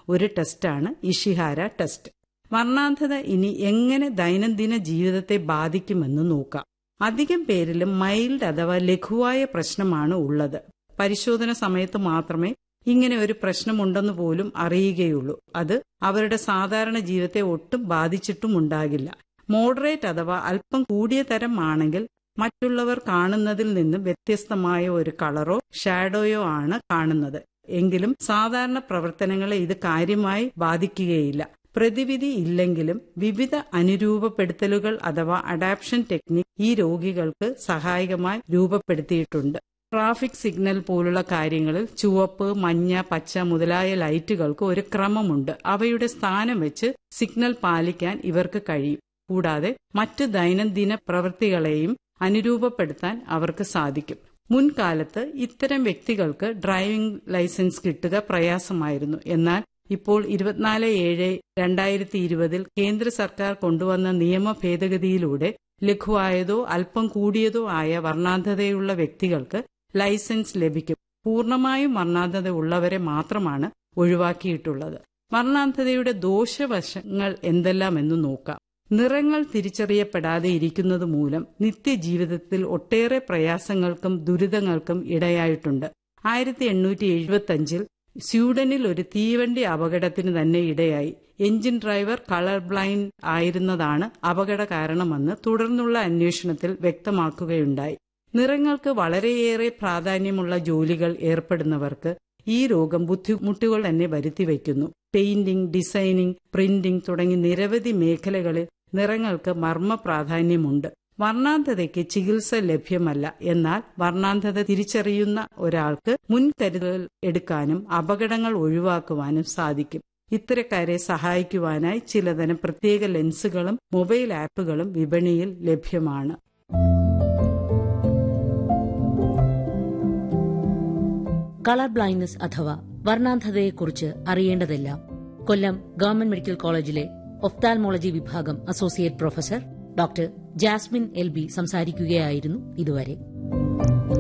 ഒരു ടെസ്റ്റാണ് Ishihara test വർണ്ണാന്ധത ഇനി എങ്ങനെ ദൈനംദിന ജീവിതത്തെ ബാധിക്കുമെന്ന് നോക്കാം അധികം പേരിലും മൈൽഡ് അഥവാ ലഘുവായ പ്രശ്നമാണ് ഉള്ളത് പരിശോധന സമയത്ത് മാത്രമേ ഇങ്ങനെ ഒരു പ്രശ്നമുണ്ടെന്ന് പോലും അറിയുകയുള്ളൂ അത് അവരുടെ സാധാരണ ജീവിതത്തെ ഒട്ടും ബാധിച്ചിട്ടുമുണ്ടാകില്ല മോഡറേറ്റ് അഥവാ അല്പം കൂടിയ തരം ആണെങ്കിൽ മറ്റുള്ളവർ കാണുന്നതിൽ നിന്ന് വ്യത്യസ്തമായ ഒരു കളറോ ഷാഡോയോ ആണ് കാണുന്നത് എങ്കിലും സാധാരണ പ്രവർത്തനങ്ങളെ ഇത് കാര്യമായി ബാധിക്കുകയില്ല പ്രതിവിധി ഇല്ലെങ്കിലും വിവിധ അനുരൂപപ്പെടുത്തലുകൾ അഥവാ അഡാപ്ഷൻ ടെക്നിക് ഈ രോഗികൾക്ക് സഹായകമായി രൂപപ്പെടുത്തിയിട്ടുണ്ട് ട്രാഫിക് സിഗ്നൽ പോലുള്ള കാര്യങ്ങളിൽ ചുവപ്പ് മഞ്ഞ പച്ച മുതലായ ലൈറ്റുകൾക്ക് ഒരു ക്രമമുണ്ട് അവയുടെ സ്ഥാനം വെച്ച് സിഗ്നൽ പാലിക്കാൻ ഇവർക്ക് കഴിയും കൂടാതെ മറ്റ് ദൈനംദിന പ്രവൃത്തികളെയും അനുരൂപപ്പെടുത്താൻ അവർക്ക് സാധിക്കും മുൻകാലത്ത് ഇത്തരം വ്യക്തികൾക്ക് ഡ്രൈവിംഗ് ലൈസൻസ് കിട്ടുക പ്രയാസമായിരുന്നു എന്നാൽ ഇപ്പോൾ ഇരുപത്തിനാല് ഏഴ് രണ്ടായിരത്തി ഇരുപതിൽ കേന്ദ്ര സർക്കാർ കൊണ്ടുവന്ന നിയമ ഭേദഗതിയിലൂടെ ലഘുവായതോ അല്പം കൂടിയതോ ആയ വർണ്ണാന്ധതയുള്ള വ്യക്തികൾക്ക് ലൈസൻസ് ലഭിക്കും പൂർണ്ണമായും വർണ്ണാന്ധത ഉള്ളവരെ മാത്രമാണ് ഒഴിവാക്കിയിട്ടുള്ളത് വർണ്ണാന്ധതയുടെ ദോഷവശങ്ങൾ എന്തെല്ലാമെന്ന് നോക്കാം നിറങ്ങൾ തിരിച്ചറിയപ്പെടാതെ ഇരിക്കുന്നത് മൂലം നിത്യജീവിതത്തിൽ ഒട്ടേറെ പ്രയാസങ്ങൾക്കും ദുരിതങ്ങൾക്കും ഇടയായിട്ടുണ്ട് ആയിരത്തി എണ്ണൂറ്റി എഴുപത്തി അഞ്ചിൽ സ്വീഡനിൽ ഒരു തീവണ്ടി അപകടത്തിന് തന്നെ ഇടയായി എഞ്ചിൻ ഡ്രൈവർ കളർ ബ്ലൈൻഡ് ആയിരുന്നതാണ് അപകട കാരണമെന്ന് തുടർന്നുള്ള അന്വേഷണത്തിൽ വ്യക്തമാക്കുകയുണ്ടായി നിറങ്ങൾക്ക് വളരെയേറെ പ്രാധാന്യമുള്ള ജോലികൾ ഏർപ്പെടുന്നവർക്ക് ഈ രോഗം ബുദ്ധിമുട്ടുകൾ തന്നെ വരുത്തിവെക്കുന്നു പെയിന്റിംഗ് ഡിസൈനിംഗ് പ്രിന്റിംഗ് തുടങ്ങി നിരവധി മേഖലകളിൽ നിറങ്ങൾക്ക് മർമ്മ പ്രാധാന്യമുണ്ട് വർണ്ണാന്ധതയ്ക്ക് ചികിത്സ ലഭ്യമല്ല എന്നാൽ വർണ്ണാന്ധത തിരിച്ചറിയുന്ന ഒരാൾക്ക് മുൻകരുതൽ എടുക്കാനും അപകടങ്ങൾ ഒഴിവാക്കുവാനും സാധിക്കും ഇത്തരക്കാരെ സഹായിക്കുവാനായി ചിലതരം പ്രത്യേക ലെൻസുകളും മൊബൈൽ ആപ്പുകളും വിപണിയിൽ ലഭ്യമാണ് കളർ ബ്ലൈൻഡ്നസ് അഥവാ വർണ്ണാന്ധതയെക്കുറിച്ച് അറിയേണ്ടതെല്ലാം കൊല്ലം ഗവൺമെന്റ് മെഡിക്കൽ കോളേജിലെ ഒഫ്താൽമോളജി വിഭാഗം associate professor doctor Jasmine L B സംസാരിക്കുകയായിരുന്നു ഇതുവരെ